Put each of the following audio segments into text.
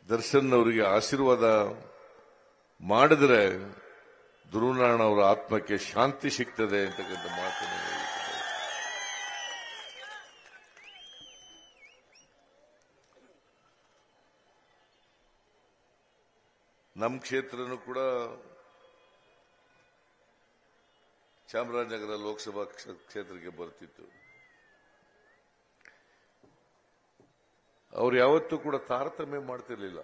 ದರ್ಶನ್ ಅವರಿಗೆ ಆಶೀರ್ವಾದ ಮಾಡಿದ್ರೆ ಧ್ರುವನಾರಾಯಣ ಅವರ ಆತ್ಮಕ್ಕೆ ಶಾಂತಿ ಸಿಗ್ತದೆ ಅಂತಕ್ಕಂಥ ಮಾತನ್ನು ಹೇಳಿದ್ದಾರೆ. ನಮ್ಮ ಕ್ಷೇತ್ರನೂ ಕೂಡ ಚಾಮರಾಜನಗರ ಲೋಕಸಭಾ ಕ್ಷ- ಕ್ಷೇತ್ರಕ್ಕೆ ಬರ್ತಿತ್ತು ಅವ್ರು ಯಾವತ್ತೂ ಕೂಡ ತಾರತಮ್ಯ ಮಾಡ್ತಿರ್ಲಿಲ್ಲ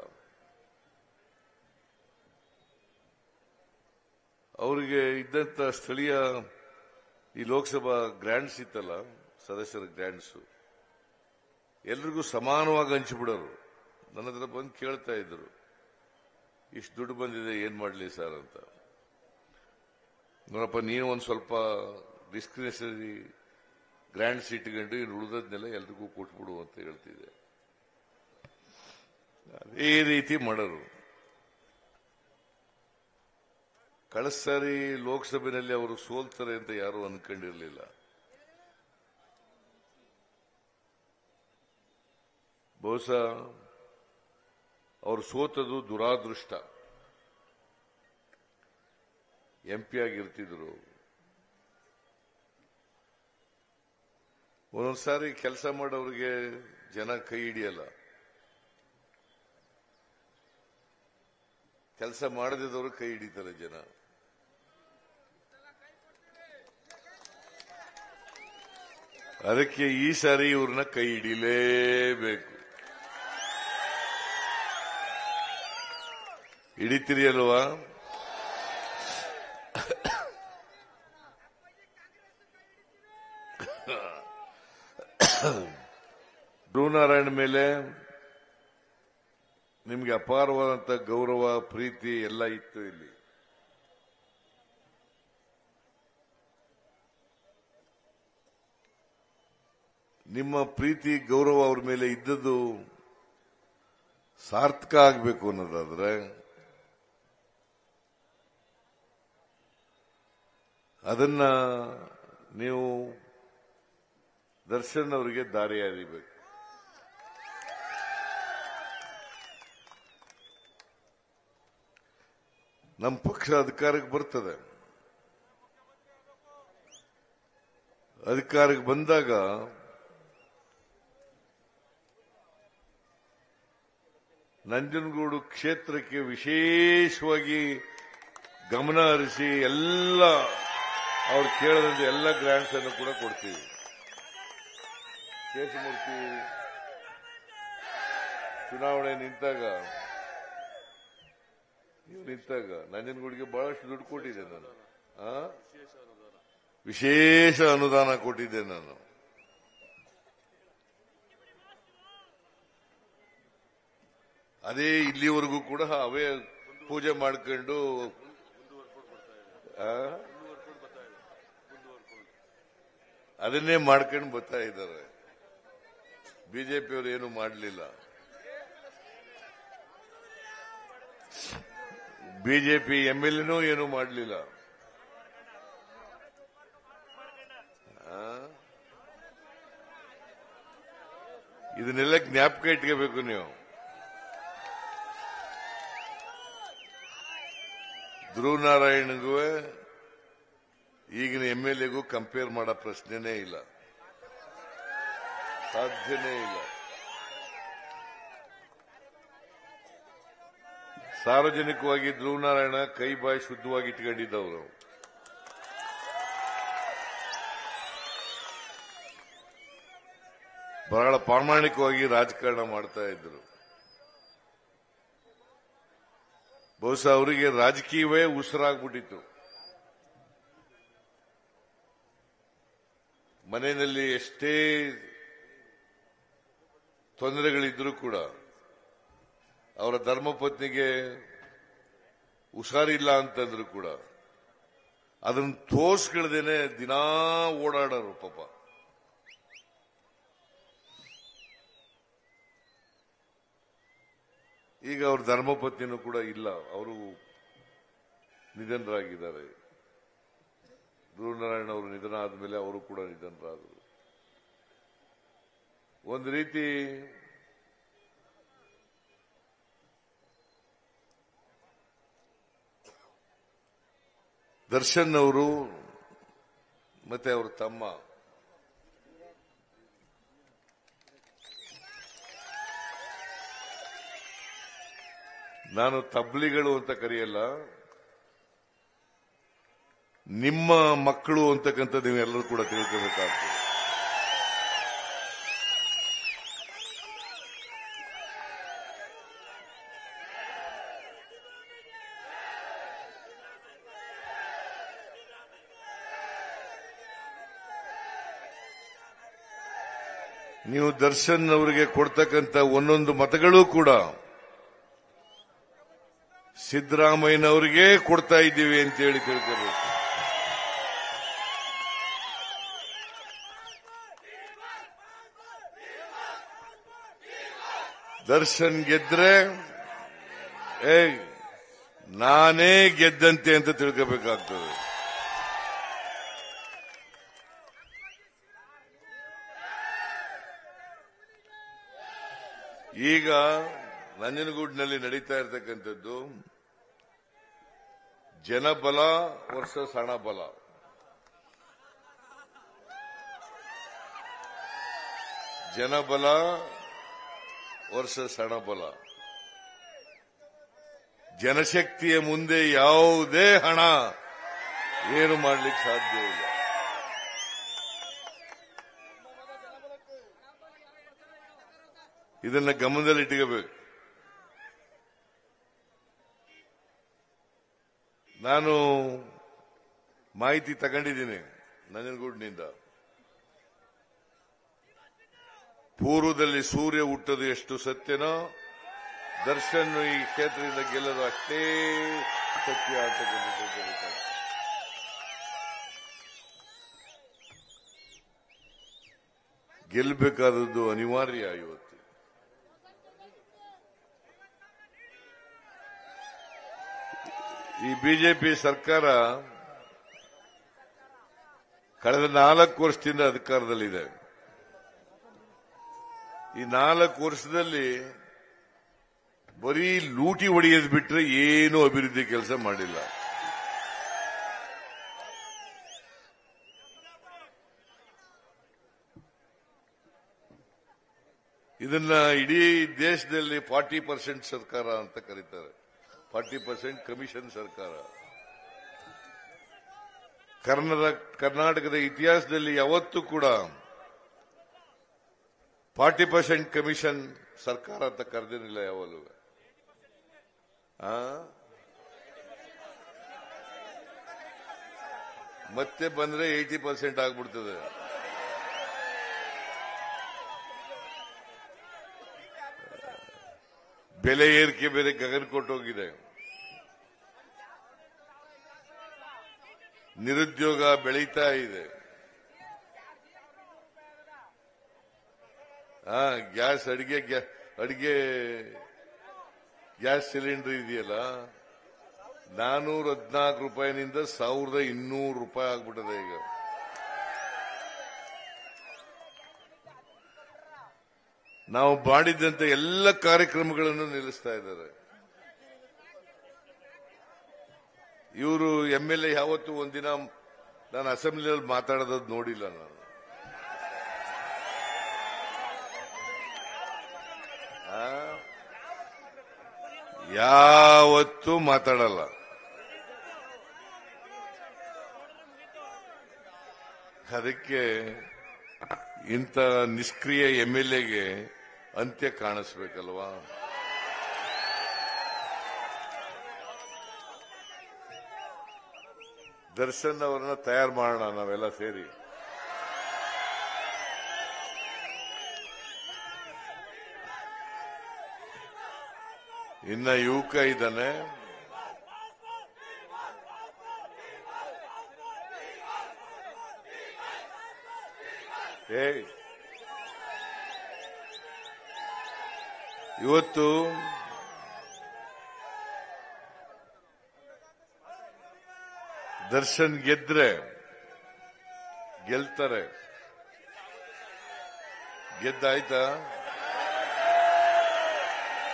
ಅವರಿಗೆ ಇದ್ದಂತ ಸ್ಥಳೀಯ ಈ ಲೋಕಸಭಾ ಗ್ರ್ಯಾಂಡ್ಸ್ ಇತ್ತಲ್ಲ ಸದಸ್ಯರ ಗ್ರ್ಯಾಂಡ್ಸ್ ಎಲ್ರಿಗೂ ಸಮಾನವಾಗಿ ಹಂಚಿಬಿಡೋರು ನನ್ನ ಹತ್ರ ಬಂದು ಕೇಳ್ತಾ ಇದ್ರು ಇಷ್ಟು ದುಡ್ಡು ಬಂದಿದೆ ಏನ್ ಮಾಡ್ಲಿ ಸರ್ ಅಂತ ನೋಡಪ್ಪ ನೀನು ಒಂದ್ ಸ್ವಲ್ಪ ಡಿಸ್ಕ್ರಿಮಿನೇಷನರಿ ಗ್ರ್ಯಾಂಡ್ಸ್ ಇಟ್ಕೊಂಡು ಇನ್ನು ಉಳಿದದ್ನೆಲ್ಲ ಎಲ್ರಿಗೂ ಕೊಟ್ಬಿಡು ಅಂತ ಹೇಳ್ತಿದ್ದೆ ಅದೇ ರೀತಿ ಮಾಡೋರು ಕಳೆದ ಸಾರಿ ಲೋಕಸಭೆಯಲ್ಲಿ ಅವರು ಸೋಲ್ತಾರೆ ಅಂತ ಯಾರು ಅನ್ಕೊಂಡಿರ್ಲಿಲ್ಲ ಬಹುಶಃ ಅವರು ಸೋತದು ದುರಾದೃಷ್ಟ ಎಂಪಿ ಆಗಿರ್ತಿದ್ರು ಒಂದೊಂದ್ಸಾರಿ ಕೆಲಸ ಮಾಡೋರಿಗೆ ಜನ ಕೈ ಹಿಡಿಯಲ್ಲ ಕೆಲಸ ಮಾಡದಿದ್ದವರು ಕೈ ಹಿಡಿತಾರೆ ಜನ ಅದಕ್ಕೆ ಈ ಸಾರಿ ಇವ್ರನ್ನ ಕೈ ಹಿಡಿಲೇಬೇಕು ಹಿಡಿತೀರಿ ಅಲ್ವಾ ಧ್ರುವನಾರಾಯಣ ಮೇಲೆ ನಿಮ್ಗೆ ಅಪಾರವಾದಂತ ಗೌರವ ಪ್ರೀತಿ ಎಲ್ಲ ಇತ್ತು ಇಲ್ಲಿ ನಿಮ್ಮ ಪ್ರೀತಿ ಗೌರವ ಅವ್ರ ಮೇಲೆ ಇದ್ದದ್ದು ಸಾರ್ಥಕ ಆಗಬೇಕು ಅನ್ನೋದಾದ್ರೆ ಅದನ್ನ ನೀವು ದರ್ಶನ್ ಅವರಿಗೆ ದಾರಿ ಎರಿಬೇಕು ನಮ್ಮ ಪಕ್ಷ ಅಧಿಕಾರಕ್ಕೆ ಬರ್ತದೆ ಅಧಿಕಾರಕ್ಕೆ ಬಂದಾಗ ನಂಜನಗೂಡು ಕ್ಷೇತ್ರಕ್ಕೆ ವಿಶೇಷವಾಗಿ ಗಮನ ಹರಿಸಿ ಎಲ್ಲ ಅವ್ರು ಕೇಳದಂತೆ ಎಲ್ಲ ಗ್ರಾಂಟ್ಸ್ ಅನ್ನು ಕೂಡ ಕೊಡ್ತೀವಿ ಕೇಶಮೂರ್ತಿ ಚುನಾವಣೆ ನಿಂತಾಗ ಇವ್ರು ನಿಂತಾಗ ನಂಜನಗೂಡಿಗೆ ಬಹಳಷ್ಟು ದುಡ್ಡು ಕೊಟ್ಟಿದ್ದೆ ನಾನು ಆ? ವಿಶೇಷ ಅನುದಾನ ಕೊಟ್ಟಿದ್ದೆ ನಾನು ಅದೇ ಇಲ್ಲಿವರೆಗೂ ಕೂಡ ಅವೇ ಪೂಜೆ ಮಾಡ್ಕೊಂಡು ಆ? ಅದನ್ನೇ ಮಾಡ್ಕೊಂಡು ಬರ್ತಾ ಇದ್ದಾರೆ ಬಿಜೆಪಿಯವರು ಏನು ಮಾಡಲಿಲ್ಲ ಬಿಜೆಪಿ ಎಂ ಎಲ್ ಎನೂ ಏನು ಮಾಡಲಿಲ್ಲ ಇದನ್ನೆಲ್ಲ ಜ್ಞಾಪಕ ಇಟ್ಕೋಬೇಕು ನೀವು ಧ್ರುವ ನಾರಾಯಣ್ಗೂ ಈಗಿನ ಎಂ ಎಲ್ ಎಗೂ ಕಂಪೇರ್ ಮಾಡೋ ಪ್ರಶ್ನೆನೇ ಇಲ್ಲ ಸಾಧ್ಯನೇ ಇಲ್ಲ ಸಾರ್ವಜನಿಕವಾಗಿ ಧ್ರುವ ನಾರಾಯಣ ಕೈ ಬಾಯಿ ಶುದ್ಧವಾಗಿ ಇಟ್ಕೊಂಡಿದ್ದವರು ಬಹಳ ಪ್ರಾಮಾಣಿಕವಾಗಿ ರಾಜಕಾರಣ ಮಾಡ್ತಾ ಇದ್ರು ಬಹುಶಃ ಅವರಿಗೆ ರಾಜಕೀಯವೇ ಉಸಿರಾಗ್ಬಿಟ್ಟಿತ್ತು ಮನೆಯಲ್ಲಿ ಎಷ್ಟೇ ತೊಂದರೆಗಳಿದ್ರೂ ಕೂಡ ಅವರ ಧರ್ಮಪತ್ನಿಗೆ ಹುಷಾರಿಲ್ಲ ಅಂತಂದ್ರು ಕೂಡ ಅದನ್ನು ತೋರ್ಸ್ಕೊಳ್ದೇನೆ ದಿನಾ ಓಡಾಡೋರು ಪಾಪ ಈಗ ಅವ್ರ ಧರ್ಮಪತ್ನಿನೂ ಕೂಡ ಇಲ್ಲ ಅವರು ನಿಧನರಾಗಿದ್ದಾರೆ ಧ್ರುವನಾರಾಯಣ ಅವರು ನಿಧನ ಆದ್ಮೇಲೆ ಅವರು ಕೂಡ ನಿಧನರಾದರು ಒಂದು ರೀತಿ ದರ್ಶನ್ ಅವರು ಮತ್ತೆ ಅವ್ರ ತಮ್ಮ ನಾನು ತಬ್ಲಿಗಳು ಅಂತ ಕರೆಯಲ್ಲ ನಿಮ್ಮ ಮಕ್ಕಳು ಅಂತಕ್ಕಂಥ ನೀವೆಲ್ಲರೂ ಕೂಡ ತಿಳ್ಕೋಬೇಕಾಗ್ತದೆ ನೀವು ದರ್ಶನ್ ಅವರಿಗೆ ಕೊಡ್ತಕ್ಕಂಥ ಒಂದೊಂದು ಮತಗಳು ಕೂಡ ಸಿದ್ದರಾಮಯ್ಯನವರಿಗೆ ಕೊಡ್ತಾ ಇದ್ದೀವಿ ಅಂತ ಹೇಳಿ ತಿಳ್ಕೋಬೇಕು ದರ್ಶನ್ ಗೆದ್ರೆ ಏ ನಾನೇ ಗೆದ್ದಂತೆ ಅಂತ ತಿಳ್ಕೋಬೇಕಾಗ್ತದೆ ಈಗ ನಂಜನಗೂಡಿನಲ್ಲಿ ನಡೀತಾ ಇರತಕ್ಕಂಥದ್ದು ಜನಬಲ ವರ್ಸಸ್ ಹಣಬಲ ಜನಬಲ ವರ್ಸಸ್ ಹಣಬಲ ಜನಶಕ್ತಿಯ ಮುಂದೆ ಯಾವುದೇ ಹಣ ಏನು ಮಾಡಲಿಕ್ಕೆ ಸಾಧ್ಯ ಇಲ್ಲ ಇದನ್ನ ಗಮನದಲ್ಲಿಟ್ಟುಕೋಬೇಕು ನಾನು ಮಾಹಿತಿ ತಗೊಂಡಿದ್ದೀನಿ ನಂಜನಗೂಡಿನಿಂದ ಪೂರ್ವದಲ್ಲಿ ಸೂರ್ಯ ಹುಟ್ಟದು ಎಷ್ಟು ಸತ್ಯನೋ ದರ್ಶನ್ ಈ ಕ್ಷೇತ್ರದಿಂದ ಗೆಲ್ಲೋದು ಅಷ್ಟೇ ಸತ್ಯ ಅಂತ ತಿಳ್ಕೊಬೇಕಾಗ್ತದೆ. ಗೆಲ್ಲಬೇಕಾದದ್ದು ಅನಿವಾರ್ಯ ಇವತ್ತು ಈ ಬಿಜೆಪಿ ಸರ್ಕಾರ ಕಳೆದ ನಾಲ್ಕು ವರ್ಷದಿಂದ ಅಧಿಕಾರದಲ್ಲಿದೆ ಈ ನಾಲ್ಕು ವರ್ಷದಲ್ಲಿ ಬರೀ ಲೂಟಿ ಹೊಡೆಯೋದು ಬಿಟ್ರೆ ಏನು ಅಭಿವೃದ್ಧಿ ಕೆಲಸ ಮಾಡಿಲ್ಲ ಇದನ್ನ ಇಡೀ ದೇಶದಲ್ಲಿ ಫಾರ್ಟಿ ಪರ್ಸೆಂಟ್ ಸರ್ಕಾರ ಅಂತ ಕರೀತಾರೆ ಫಾರ್ಟಿ ಪರ್ಸೆಂಟ್ ಕಮಿಷನ್ ಸರ್ಕಾರ ಕರ್ನಾಟಕ ಕರ್ನಾಟಕದ ಇತಿಹಾಸದಲ್ಲಿ ಯಾವತ್ತೂ ಕೂಡ ಫಾರ್ಟಿ ಪರ್ಸೆಂಟ್ ಕಮಿಷನ್ ಸರ್ಕಾರ ಅಂತ ಕರೆದಿರಲಿಲ್ಲ ಯಾವಾಗಲೂ ಆ? ಮತ್ತೆ ಬಂದ್ರೆ ಏಯ್ಟಿ ಪರ್ಸೆಂಟ್ ಆಗ್ಬಿಡ್ತದೆ ಬೆಲೆ ಏರಿಕೆ ಬೇರೆ ಗಗನ ಕೊಟ್ಟೋಗಿದೆ ನಿರುದ್ಯೋಗ ಬೆಳೀತಾ ಇದೆ ಹಾ ಗ್ಯಾಸ್ ಅಡಿಗೆ ಗ್ಯಾ- ಅಡಿಗೆ ಗ್ಯಾಸ್ ಸಿಲಿಂಡರ್ ಇದೆಯಲ್ಲ ನಾನೂರ ಹದಿನಾಲ್ಕು ರೂಪಾಯಿನಿಂದ ಸಾವಿರದ ಇನ್ನೂರು ರೂಪಾಯಿ ಆಗ್ಬಿಟ್ಟದೆ ಈಗ ನಾವು ಮಾಡಿದ್ದಂತ ಎಲ್ಲ ಕಾರ್ಯಕ್ರಮಗಳನ್ನು ನಿಲ್ಲಿಸ್ತಾ ಇದ್ದಾರೆ ಇವರು ಎಂ ಎಲ್ ಎ ಯಾವತ್ತು ಒಂದಿನ ನಾನು ಅಸೆಂಬ್ಲಿಯಲ್ಲಿ ಮಾತಾಡೋದು ನೋಡಿಲ್ಲ ನಾನು ಆ? ಯಾವತ್ತೂ ಮಾತಾಡಲ್ಲ ಅದಕ್ಕೆ ಇಂಥ ನಿಷ್ಕ್ರಿಯ ಎಂ ಎಲ್ ಎಗೆ ಅಂತ್ಯ ಕಾಣಿಸ್ಬೇಕಲ್ವಾ ದರ್ಶನ್ ಅವರನ್ನ ತಯಾರು ಮಾಡೋಣ ನಾವೆಲ್ಲ ಸೇರಿ ಇನ್ನ ಯುವಕ ಇದ್ದಾನೆ ಏಯ್ ಇವತ್ತು ದರ್ಶನ್ ಗೆದ್ರೆ ಗೆಲ್ತಾರೆ ಗೆದ್ದಾಯ್ತಾ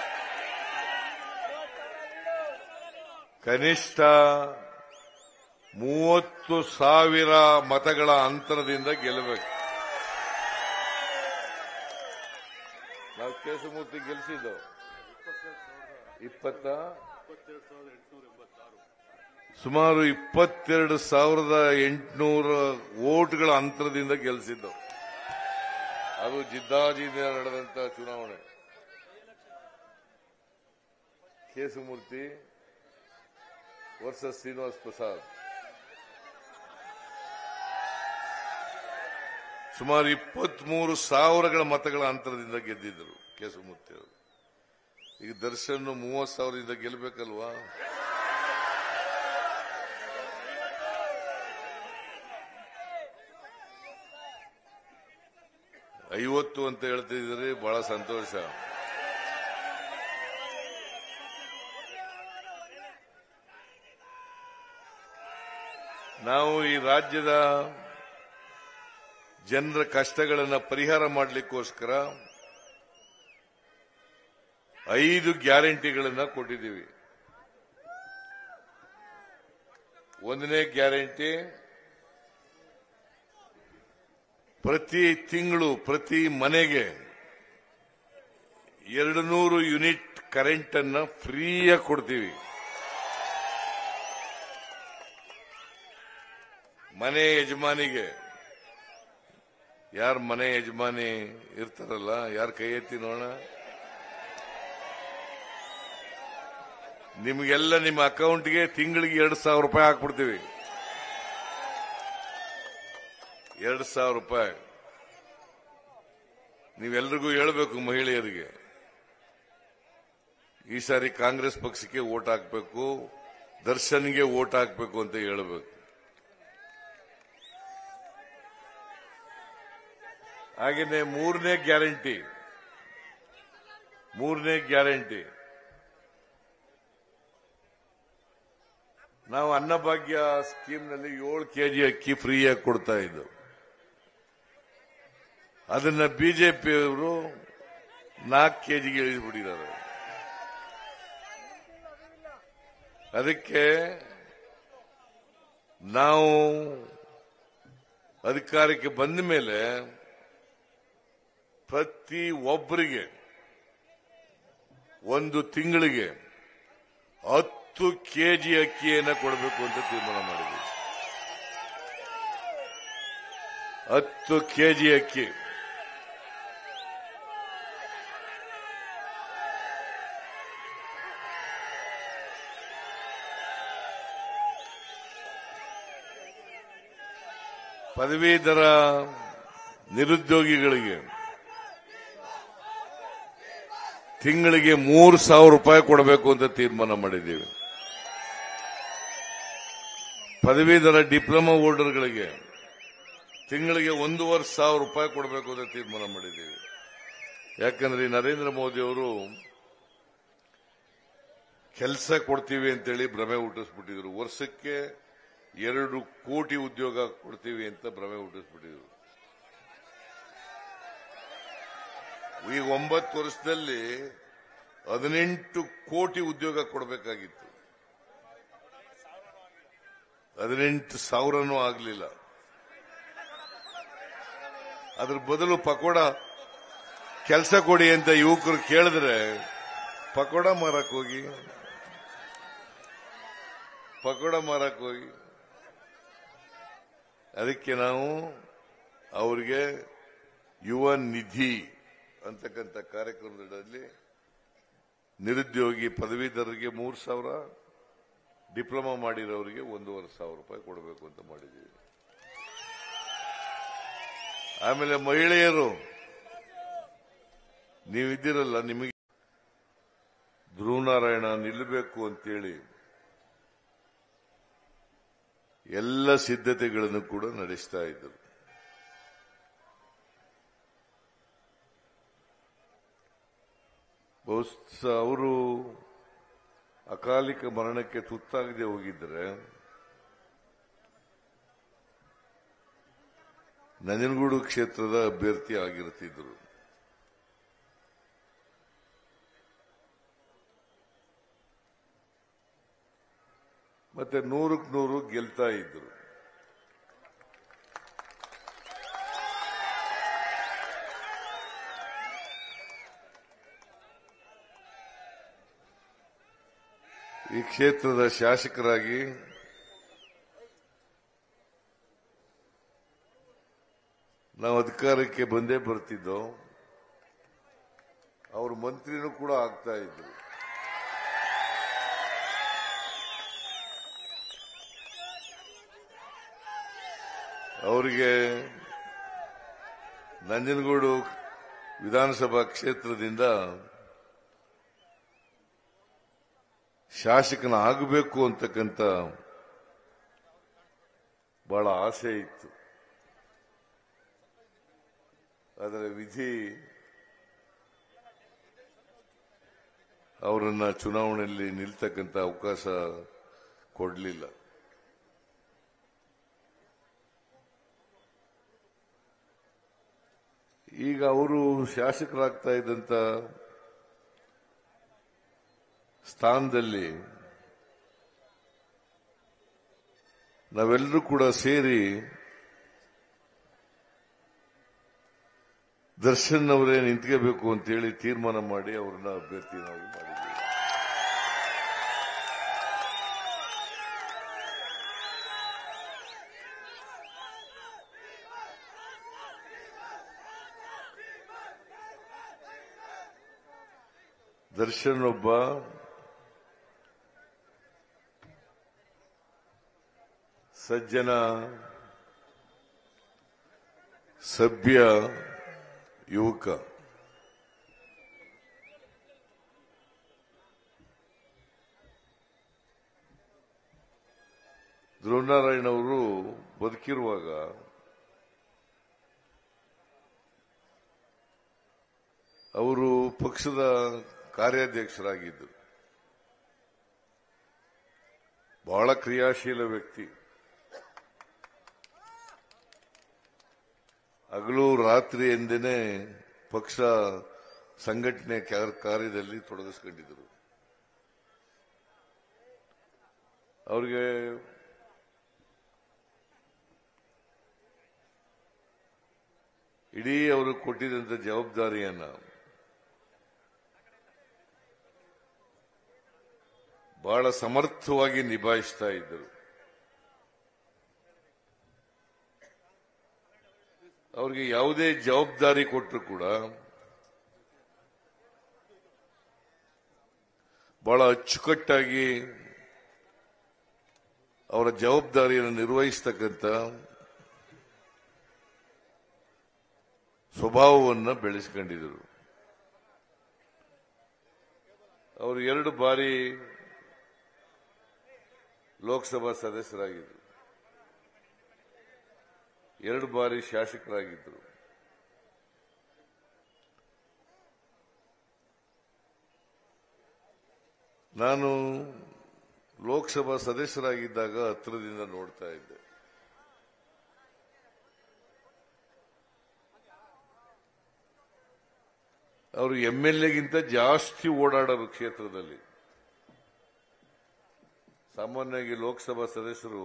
ಕನಿಷ್ಠ ಮೂವತ್ತು ಸಾವಿರ ಮತಗಳ ಅಂತರದಿಂದ ಗೆಲ್ಲಬೇಕು ನಾವು ಕೇಶಮೂರ್ತಿ ಗೆಲ್ಲಿಸಿದ್ದು ಇಪ್ಪತ್ತ ಸುಮಾರು ಇಪ್ಪತ್ತೆರಡು ಸಾವಿರದ ಎಂಟುನೂರ ಓಟ್ಗಳ ಅಂತರದಿಂದ ಗೆಲ್ಲಿಸಿದ್ದು ಅದು ಜಿದ್ದಾಜಿಯಿಂದ ನಡೆದಂತ ಚುನಾವಣೆ ಕೇಶಮೂರ್ತಿ ವರ್ಸಸ್ ಶ್ರೀನಿವಾಸ್ ಪ್ರಸಾದ್ ಸುಮಾರು ಇಪ್ಪತ್ಮೂರು ಸಾವಿರಗಳ ಮತಗಳ ಅಂತರದಿಂದ ಗೆದ್ದಿದ್ದರು ಕೇಶಮೂರ್ತಿ ಅವರು ಈಗ ದರ್ಶನ್ ಮೂವತ್ ಸಾವಿರದಿಂದ ಗೆಲ್ಲಬೇಕಲ್ವಾ ಐವತ್ತು ಅಂತ ಹೇಳ್ತಿದ್ರೆ ಬಹಳ ಸಂತೋಷ ನಾವು ಈ ರಾಜ್ಯದ ಜನರ ಕಷ್ಟಗಳನ್ನು ಪರಿಹಾರ ಮಾಡಲಿಕ್ಕೋಸ್ಕರ ಐದು ಗ್ಯಾರಂಟಿಗಳನ್ನ ಕೊಟ್ಟಿದ್ದೀವಿ ಒಂದನೇ ಗ್ಯಾರಂಟಿ ಪ್ರತಿ ತಿಂಗಳು ಪ್ರತಿ ಮನೆಗೆ ಎರಡು ನೂರು ಯೂನಿಟ್ ಕರೆಂಟ್ ಅನ್ನ ಫ್ರೀಯಾಗಿ ಕೊಡ್ತೀವಿ ಮನೆ ಯಜಮಾನಿಗೆ ಯಾರ ಮನೆ ಯಜಮಾನಿ ಇರ್ತಾರಲ್ಲ ಯಾರ ಕೈ ಎತ್ತಿ ನೋಡೋಣ ನಿಮಗೆಲ್ಲ ನಿಮ್ಮ ಅಕೌಂಟ್ಗೆ ತಿಂಗಳಿಗೆ ಎರಡು ಸಾವಿರ ರೂಪಾಯಿ ಹಾಕ್ಬಿಡ್ತೀವಿ ಎರಡು ಸಾವಿರ ರೂಪಾಯಿ ನೀವೆಲ್ರಿಗೂ ಹೇಳಬೇಕು ಮಹಿಳೆಯರಿಗೆ ಈ ಸಾರಿ ಕಾಂಗ್ರೆಸ್ ಪಕ್ಷಕ್ಕೆ ಓಟ್ ಹಾಕಬೇಕು ದರ್ಶನ್ಗೆ ಓಟ್ ಹಾಕಬೇಕು ಅಂತ ಹೇಳಬೇಕು ಹಾಗೆಯೇ ಮೂರನೇ ಗ್ಯಾರಂಟಿ ಮೂರನೇ ಗ್ಯಾರಂಟಿ ನಾವು ಅನ್ನಭಾಗ್ಯ ಸ್ಕೀಮ್ನಲ್ಲಿ ಏಳು ಕೆಜಿ ಅಕ್ಕಿ ಫ್ರೀಯಾಗಿ ಕೊಡ್ತಾ ಇದ್ದು ಅದನ್ನ ಬಿಜೆಪಿಯವರು ನಾಲ್ಕು ಕೆಜಿಗೆ ಇಳಿದ್ಬಿಟ್ಟಿದ್ದಾರೆ ಅದಕ್ಕೆ ನಾವು ಅಧಿಕಾರಕ್ಕೆ ಬಂದ ಮೇಲೆ ಪ್ರತಿ ಒಬ್ಬರಿಗೆ ಒಂದು ತಿಂಗಳಿಗೆ ಹತ್ತು ಕೆಜಿ ಅಕ್ಕಿಯನ್ನು ಕೊಡಬೇಕು ಅಂತ ತೀರ್ಮಾನ ಮಾಡಿದ್ವಿ ಹತ್ತು ಕೆಜಿ ಅಕ್ಕಿ ಪದವೀಧರ ನಿರುದ್ಯೋಗಿಗಳಿಗೆ ತಿಂಗಳಿಗೆ ಮೂರು ಸಾವಿರ ರೂಪಾಯಿ ಕೊಡಬೇಕು ಅಂತ ತೀರ್ಮಾನ ಮಾಡಿದ್ದೀವಿ ಪದವೀಧರ ಡಿಪ್ಲೊಮಾ ಹೋಲ್ಡರ್ಗಳಿಗೆ ತಿಂಗಳಿಗೆ ಒಂದೂವರೆ ಸಾವಿರ ರೂಪಾಯಿ ಕೊಡಬೇಕು ಅಂತ ತೀರ್ಮಾನ ಮಾಡಿದ್ದೀವಿ ಯಾಕಂದ್ರೆ ಈ ನರೇಂದ್ರ ಮೋದಿ ಅವರು ಕೆಲಸ ಕೊಡ್ತೀವಿ ಅಂತೇಳಿ ಭ್ರಮೆ ಹುಟ್ಟಿಸ್ಬಿಟ್ಟಿದ್ರು ವರ್ಷಕ್ಕೆ ಎರಡು ಕೋಟಿ ಉದ್ಯೋಗ ಕೊಡ್ತೀವಿ ಅಂತ ಭ್ರಮೆ ಹುಟ್ಟಿಸ್ಬಿಟ್ಟಿದ್ರು ಈಗ ಒಂಬತ್ತು ವರ್ಷದಲ್ಲಿ ಹದಿನೆಂಟು ಕೋಟಿ ಉದ್ಯೋಗ ಕೊಡಬೇಕಾಗಿತ್ತು ಹದಿನೆಂಟು ಸಾವಿರನೂ ಆಗಲಿಲ್ಲ ಅದ್ರ ಬದಲು ಪಕೋಡ ಕೆಲಸ ಕೊಡಿ ಅಂತ ಯುವಕರು ಕೇಳಿದ್ರೆ ಪಕೋಡ ಮಾರಕ್ ಹೋಗಿ ಪಕೋಡ ಮಾರಕ್ ಹೋಗಿ ಅದಕ್ಕೆ ನಾವು ಅವರಿಗೆ ಯುವ ನಿಧಿ ಅಂತಕ್ಕಂಥ ಕಾರ್ಯಕ್ರಮದಲ್ಲಿ ನಿರುದ್ಯೋಗಿ ಪದವೀಧರರಿಗೆ ಮೂರು ಸಾವಿರ ಡಿಪ್ಲೊಮಾ ಮಾಡಿರೋರಿಗೆ ಒಂದೂವರೆ ಸಾವಿರ ರೂಪಾಯಿ ಕೊಡಬೇಕು ಅಂತ ಮಾಡಿದ್ದೀವಿ ಆಮೇಲೆ ಮಹಿಳೆಯರು ನೀವಿದ್ದೀರಲ್ಲ ನಿಮಗೆ ಧ್ರುವನಾರಾಯಣ ನಿಲ್ಲಬೇಕು ಅಂತೇಳಿ ಎಲ್ಲ ಸಿದ್ಧತೆಗಳನ್ನು ಕೂಡ ನಡೆಸ್ತಾ ಇದ್ದರು ಬಹುಶಃ ಅವರು ಅಕಾಲಿಕ ಮರಣಕ್ಕೆ ತುತ್ತಾಗದೆ ಹೋಗಿದ್ರೆ ನಂಜನಗೂಡು ಕ್ಷೇತ್ರದ ಅಭ್ಯರ್ಥಿ ಆಗಿರ್ತಿದ್ರು ಮತ್ತೆ ನೂರಕ್ಕೆ ನೂರು ಗೆಲ್ತಾ ಇದ್ರು ಈ ಕ್ಷೇತ್ರದ ಶಾಸಕರಾಗಿ ನಾವು ಅಧಿಕಾರಕ್ಕೆ ಬಂದೇ ಬರ್ತಿದ್ದೋ ಅವರು ಮಂತ್ರಿನೂ ಕೂಡ ಆಗ್ತಾ ಇದ್ರು ಅವರಿಗೆ ನಂಜನಗೂಡು ವಿಧಾನಸಭಾ ಕ್ಷೇತ್ರದಿಂದ ಶಾಸಕನ ಆಗಬೇಕು ಅಂತಕ್ಕಂಥ ಬಹಳ ಆಸೆ ಇತ್ತು ಆದರೆ ವಿಧಿ ಅವರನ್ನ ಚುನಾವಣೆಯಲ್ಲಿ ನಿಲ್ತಕ್ಕಂಥ ಅವಕಾಶ ಕೊಡಲಿಲ್ಲ ಈಗ ಅವರು ಶಾಸಕರಾಗ್ತಾ ಇದ್ದಂತ ಸ್ಥಾನದಲ್ಲಿ ನಾವೆಲ್ಲರೂ ಕೂಡ ಸೇರಿ ದರ್ಶನ್ ಅವರೇ ನಿಂತ್ಕೋಬೇಕು ಅಂತೇಳಿ ತೀರ್ಮಾನ ಮಾಡಿ ಅವ್ರನ್ನ ಅಭ್ಯರ್ಥಿ ನಾವು ಮಾಡಿದ್ದೀವಿ ದರ್ಶನ್ ಒಬ್ಬ ಸಜ್ಜನ ಸಭ್ಯ ಯುವಕ ಧ್ರುವನಾರಾಯಣ ಅವರು ಬದುಕಿರುವಾಗ ಅವರು ಪಕ್ಷದ ಕಾರ್ಯಾಧ್ಯಕ್ಷರಾಗಿದ್ದರು ಬಹಳ ಕ್ರಿಯಾಶೀಲ ವ್ಯಕ್ತಿ ಹಗಲು ರಾತ್ರಿ ಎಂದೇನೆ ಪಕ್ಷ ಸಂಘಟನೆ ಕ್ಯಾ- ಕಾರ್ಯದಲ್ಲಿ ತೊಡಗಿಸ್ಕೊಂಡಿದ್ದರು ಅವರಿಗೆ ಇಡೀ ಅವರು ಕೊಟ್ಟಿದ್ದಂತ ಜವಾಬ್ದಾರಿಯನ್ನ ಬಹಳ ಸಮರ್ಥವಾಗಿ ನಿಭಾಯಿಸ್ತಾ ಇದ್ದರು ಅವ್ರಿಗೆ ಯಾವುದೇ ಜವಾಬ್ದಾರಿ ಕೊಟ್ಟರು ಕೂಡ ಬಹಳ ಅಚ್ಚುಕಟ್ಟಾಗಿ ಅವರ ಜವಾಬ್ದಾರಿಯನ್ನು ನಿರ್ವಹಿಸ್ತಕ್ಕಂಥ ಸ್ವಭಾವವನ್ನು ಬೆಳೆಸ್ಕೊಂಡಿದ್ದರು ಅವರು ಎರಡು ಬಾರಿ ಲೋಕಸಭಾ ಸದಸ್ಯರಾಗಿದ್ದರು ಎರಡು ಬಾರಿ ಶಾಸಕರಾಗಿದ್ದರು ನಾನು ಲೋಕಸಭಾ ಸದಸ್ಯರಾಗಿದ್ದಾಗ ಹತ್ತಿರದಿಂದ ನೋಡ್ತಾ ಇದ್ದೆ ಅವರು ಎಂ ಎಲ್ ಎಗಿಂತ ಜಾಸ್ತಿ ಓಡಾಡೋರು ಕ್ಷೇತ್ರದಲ್ಲಿ ಸಾಮಾನ್ಯವಾಗಿ ಲೋಕಸಭಾ ಸದಸ್ಯರು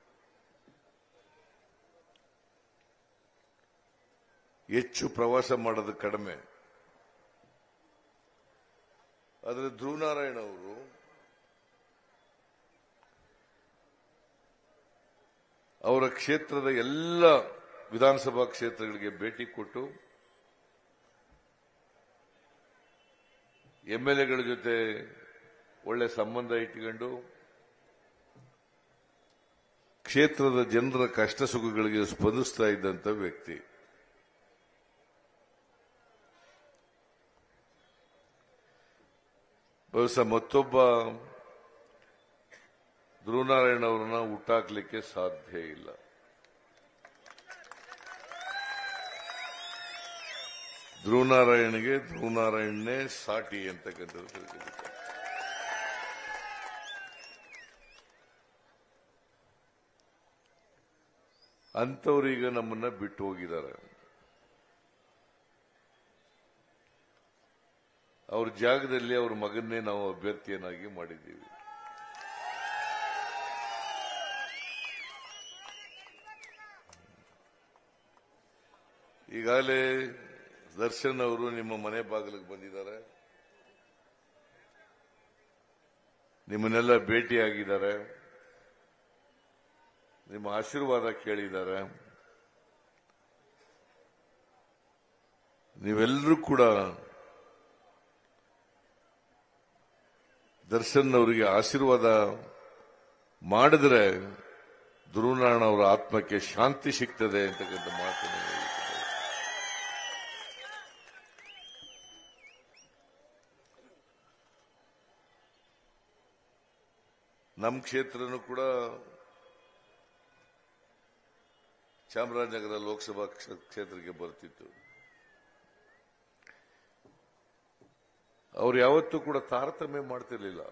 ಹೆಚ್ಚು ಪ್ರವಾಸ ಮಾಡೋದು ಕಡಿಮೆ ಆದರೆ ಧ್ರುವನಾರಾಯಣ ಅವರು ಅವರ ಕ್ಷೇತ್ರದ ಎಲ್ಲ ವಿಧಾನಸಭಾ ಕ್ಷೇತ್ರಗಳಿಗೆ ಭೇಟಿ ಕೊಟ್ಟು ಎಂಎಲ್ಎಗಳ ಜೊತೆ ಒಳ್ಳೆ ಸಂಬಂಧ ಇಟ್ಟುಕೊಂಡು ಕ್ಷೇತ್ರದ ಜನರ ಕಷ್ಟ ಸುಖಗಳಿಗೆ ಸ್ಪಂದಿಸ್ತಾ ಇದ್ದಂತ ವ್ಯಕ್ತಿ ಬಹುಶಃ ಮತ್ತೊಬ್ಬ ಧ್ರುವನಾರಾಯಣ ಅವರನ್ನ ಹುಟ್ಟಾಕ್ಲಿಕ್ಕೆ ಸಾಧ್ಯ ಇಲ್ಲ ಧ್ರುವನಾರಾಯಣಿಗೆ ಧ್ರುವನಾರಾಯಣನೇ ಸಾಟಿ ಅಂತಕ್ಕಂಥದ್ದು ತಿಳ್ಕೊಂಡಿದ್ದಾರೆ ಅಂಥವ್ರು ಈಗ ನಮ್ಮನ್ನ ಬಿಟ್ಟು ಹೋಗಿದ್ದಾರೆ ಅವ್ರ ಜಾಗದಲ್ಲಿ ಅವ್ರ ಮಗನ್ನೇ ನಾವು ಅಭ್ಯರ್ಥಿಯನ್ನಾಗಿ ಮಾಡಿದ್ದೀವಿ ಈಗಾಗಲೇ ದರ್ಶನ್ ಅವರು ನಿಮ್ಮ ಮನೆ ಬಾಗಿಲಿಗೆ ಬಂದಿದ್ದಾರೆ ನಿಮ್ಮನ್ನೆಲ್ಲ ಭೇಟಿಯಾಗಿದ್ದಾರೆ ನಿಮ್ಮ ಆಶೀರ್ವಾದ ಕೇಳಿದ್ದಾರೆ ನೀವೆಲ್ಲರೂ ಕೂಡ ದರ್ಶನ್ ಅವರಿಗೆ ಆಶೀರ್ವಾದ ಮಾಡಿದ್ರೆ ಧ್ರುವನಾರಾಯಣ ಅವರ ಆತ್ಮಕ್ಕೆ ಶಾಂತಿ ಸಿಗ್ತದೆ ಅಂತಕ್ಕಂಥ ಮಾತನ್ನು ಹೇಳಿದ್ದಾರೆ. ನಮ್ಮ ಕ್ಷೇತ್ರನೂ ಕೂಡ ಚಾಮರಾಜನಗರ ಲೋಕಸಭಾ ಕ್ಷ- ಕ್ಷೇತ್ರಕ್ಕೆ ಬರ್ತಿತ್ತು ಅವ್ರು ಯಾವತ್ತೂ ಕೂಡ ತಾರತಮ್ಯ ಮಾಡ್ತಿರ್ಲಿಲ್ಲ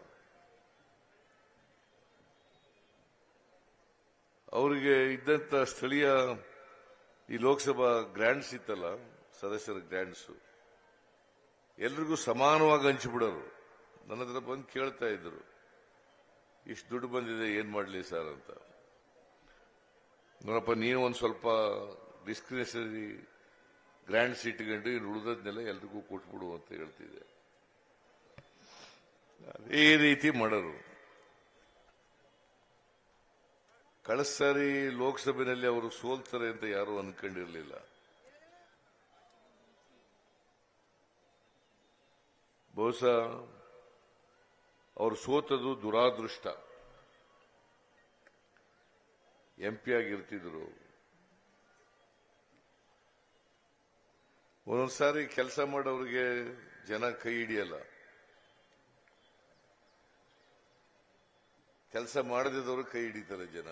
ಅವರಿಗೆ ಇದ್ದಂತ ಸ್ಥಳೀಯ ಈ ಲೋಕಸಭಾ ಗ್ರ್ಯಾಂಡ್ಸ್ ಇತ್ತಲ್ಲ ಸದಸ್ಯರ ಗ್ರ್ಯಾಂಡ್ಸ್ ಎಲ್ರಿಗೂ ಸಮಾನವಾಗಿ ಹಂಚಿಬಿಡೋರು ನನ್ನ ಹತ್ರ ಬಂದು ಕೇಳ್ತಾ ಇದ್ರು ಇಷ್ಟು ದುಡ್ಡು ಬಂದಿದೆ ಏನ್ ಮಾಡ್ಲಿ ಸರ್ ಅಂತ ನೋಡಪ್ಪ ನೀನು ಒಂದ್ ಸ್ವಲ್ಪ ಡಿಸ್ಕ್ರಿಮಿನೇಷನರಿ ಗ್ರ್ಯಾಂಡ್ಸ್ ಇಟ್ಕೊಂಡು ಇನ್ನು ಉಳಿದದ್ನೆಲ್ಲ ಎಲ್ರಿಗೂ ಕೊಟ್ಬಿಡು ಅಂತ ಹೇಳ್ತಿದ್ದೆ ಅದೇ ರೀತಿ ಮಾಡೋರು ಕಳೆದ ಸಾರಿ ಲೋಕಸಭೆಯಲ್ಲಿ ಅವರು ಸೋಲ್ತಾರೆ ಅಂತ ಯಾರು ಅನ್ಕೊಂಡಿರ್ಲಿಲ್ಲ ಬಹುಶಃ ಅವರು ಸೋತದು ದುರಾದೃಷ್ಟ ಎಂಪಿ ಆಗಿರ್ತಿದ್ರು ಒಂದೊಂದ್ಸಾರಿ ಕೆಲಸ ಮಾಡೋರಿಗೆ ಜನ ಕೈ ಹಿಡಿಯಲ್ಲ ಕೆಲಸ ಮಾಡದಿದ್ದವರು ಕೈ ಹಿಡಿತಾರೆ ಜನ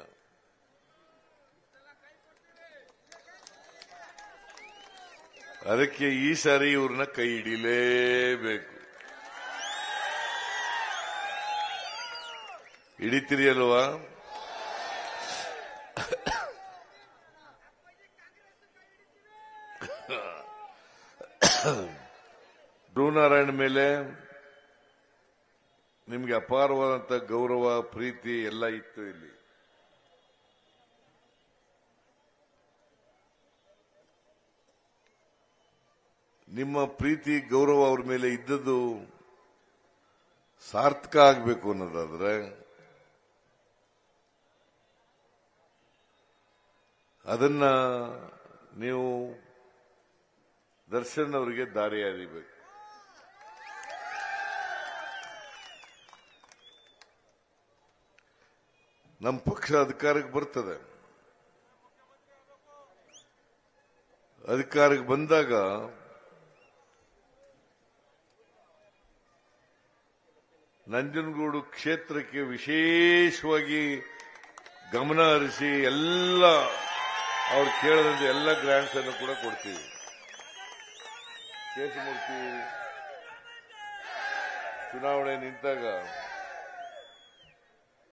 ಅದಕ್ಕೆ ಈ ಸಾರಿ ಇವ್ರನ್ನ ಕೈ ಹಿಡಿಲೇಬೇಕು ಹಿಡಿತೀರಿ ಅಲ್ವಾ ಧ್ರುವನಾರಾಯಣ ಮೇಲೆ ನಿಮ್ಗೆ ಅಪಾರವಾದಂತ ಗೌರವ ಪ್ರೀತಿ ಎಲ್ಲ ಇತ್ತು ಇಲ್ಲಿ ನಿಮ್ಮ ಪ್ರೀತಿ ಗೌರವ ಅವ್ರ ಮೇಲೆ ಇದ್ದದ್ದು ಸಾರ್ಥಕ ಆಗಬೇಕು ಅನ್ನೋದಾದ್ರೆ ಅದನ್ನ ನೀವು ದರ್ಶನ್ ಅವರಿಗೆ ದಾರಿ ಎರಿಬೇಕು ನಮ್ಮ ಪಕ್ಷ ಅಧಿಕಾರಕ್ಕೆ ಬರ್ತದೆ ಅಧಿಕಾರಕ್ಕೆ ಬಂದಾಗ ನಂಜನಗೂಡು ಕ್ಷೇತ್ರಕ್ಕೆ ವಿಶೇಷವಾಗಿ ಗಮನ ಹರಿಸಿ ಎಲ್ಲ ಅವ್ರು ಕೇಳದಂತೆ ಎಲ್ಲ ಗ್ರಾಂಟ್ಸ್ ಅನ್ನು ಕೂಡ ಕೊಡ್ತೀವಿ ಕೇಶಮೂರ್ತಿ ಚುನಾವಣೆ ನಿಂತಾಗ